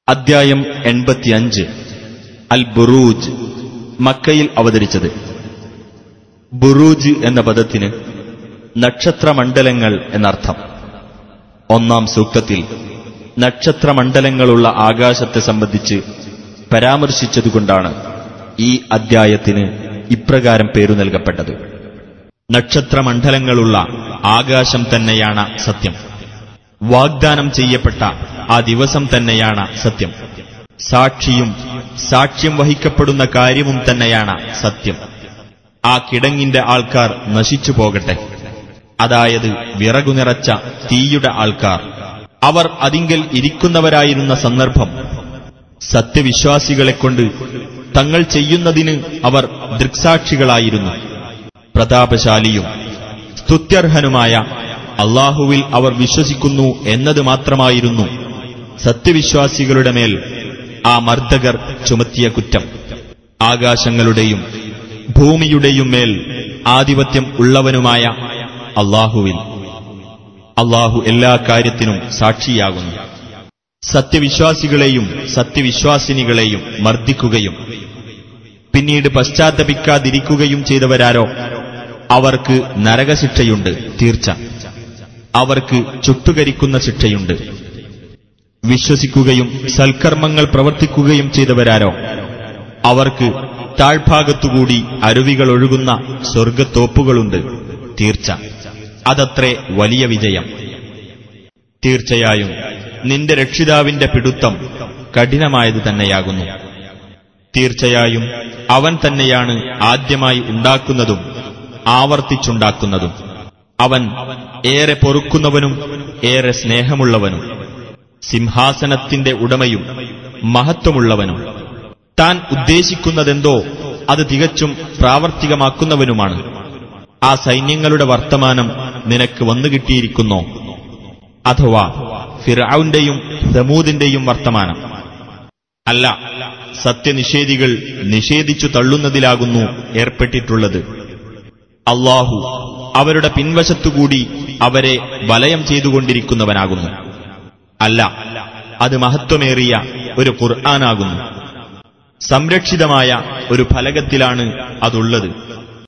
അദ്ധ്യായം എൺപത്തിയഞ്ച് അൽ ബുറൂജ് മക്കയിൽ അവതരിച്ചത് ബുറൂജ് എന്ന പദത്തിന് നക്ഷത്രമണ്ഡലങ്ങൾ എന്നർത്ഥം ഒന്നാം സൂക്തത്തിൽ നക്ഷത്രമണ്ഡലങ്ങളുള്ള ആകാശത്തെ സംബന്ധിച്ച് പരാമർശിച്ചതുകൊണ്ടാണ് ഈ അദ്ധ്യായത്തിന് ഇപ്രകാരം പേരു നൽകപ്പെട്ടത് നക്ഷത്രമണ്ഡലങ്ങളുള്ള ആകാശം തന്നെയാണ് സത്യം വാഗ്ദാനം ചെയ്യപ്പെട്ട ആ ദിവസം തന്നെയാണ് സത്യം സാക്ഷിയും സാക്ഷ്യം വഹിക്കപ്പെടുന്ന കാര്യവും തന്നെയാണ് സത്യം ആ കിടങ്ങിന്റെ ആൾക്കാർ നശിച്ചു പോകട്ടെ അതായത് വിറകു നിറച്ച തീയുടെ ആൾക്കാർ അവർ അതിങ്കൽ ഇരിക്കുന്നവരായിരുന്ന സന്ദർഭം സത്യവിശ്വാസികളെക്കൊണ്ട് തങ്ങൾ ചെയ്യുന്നതിന് അവർ ദൃക്സാക്ഷികളായിരുന്നു പ്രതാപശാലിയും സ്തുത്യർഹനുമായ അള്ളാഹുവിൽ അവർ വിശ്വസിക്കുന്നു എന്നത് മാത്രമായിരുന്നു സത്യവിശ്വാസികളുടെ മേൽ ആ മർദ്ദകർ ചുമത്തിയ കുറ്റം ആകാശങ്ങളുടെയും ഭൂമിയുടെയും മേൽ ആധിപത്യം ഉള്ളവനുമായ അള്ളാഹുവിൽ അള്ളാഹു എല്ലാ കാര്യത്തിനും സാക്ഷിയാകുന്നു സത്യവിശ്വാസികളെയും സത്യവിശ്വാസിനികളെയും മർദ്ദിക്കുകയും പിന്നീട് പശ്ചാത്തപിക്കാതിരിക്കുകയും ചെയ്തവരാരോ അവർക്ക് നരകശിക്ഷയുണ്ട് തീർച്ച അവർക്ക് ചുട്ടുകരിക്കുന്ന ശിക്ഷയുണ്ട് വിശ്വസിക്കുകയും സൽക്കർമ്മങ്ങൾ പ്രവർത്തിക്കുകയും ചെയ്തവരാരോ അവർക്ക് താഴ്ഭാഗത്തുകൂടി അരുവികൾ ഒഴുകുന്ന സ്വർഗത്തോപ്പുകളുണ്ട് തീർച്ച അതത്രേ വലിയ വിജയം തീർച്ചയായും നിന്റെ രക്ഷിതാവിന്റെ പിടുത്തം കഠിനമായത് തന്നെയാകുന്നു തീർച്ചയായും അവൻ തന്നെയാണ് ആദ്യമായി ഉണ്ടാക്കുന്നതും ആവർത്തിച്ചുണ്ടാക്കുന്നതും അവൻ ഏറെ പൊറുക്കുന്നവനും ഏറെ സ്നേഹമുള്ളവനും സിംഹാസനത്തിന്റെ ഉടമയും മഹത്വമുള്ളവനും താൻ ഉദ്ദേശിക്കുന്നതെന്തോ അത് തികച്ചും പ്രാവർത്തികമാക്കുന്നവനുമാണ് ആ സൈന്യങ്ങളുടെ വർത്തമാനം നിനക്ക് വന്നുകിട്ടിയിരിക്കുന്നോ അഥവാ ഫിറൌന്റെയും സമൂദിന്റെയും വർത്തമാനം അല്ല സത്യനിഷേധികൾ നിഷേധിച്ചു തള്ളുന്നതിലാകുന്നു ഏർപ്പെട്ടിട്ടുള്ളത് അള്ളാഹു അവരുടെ പിൻവശത്തുകൂടി അവരെ വലയം ചെയ്തുകൊണ്ടിരിക്കുന്നവനാകുന്നു അല്ല അത് മഹത്വമേറിയ ഒരു ഖുർആനാകുന്നു സംരക്ഷിതമായ ഒരു ഫലകത്തിലാണ് അതുള്ളത്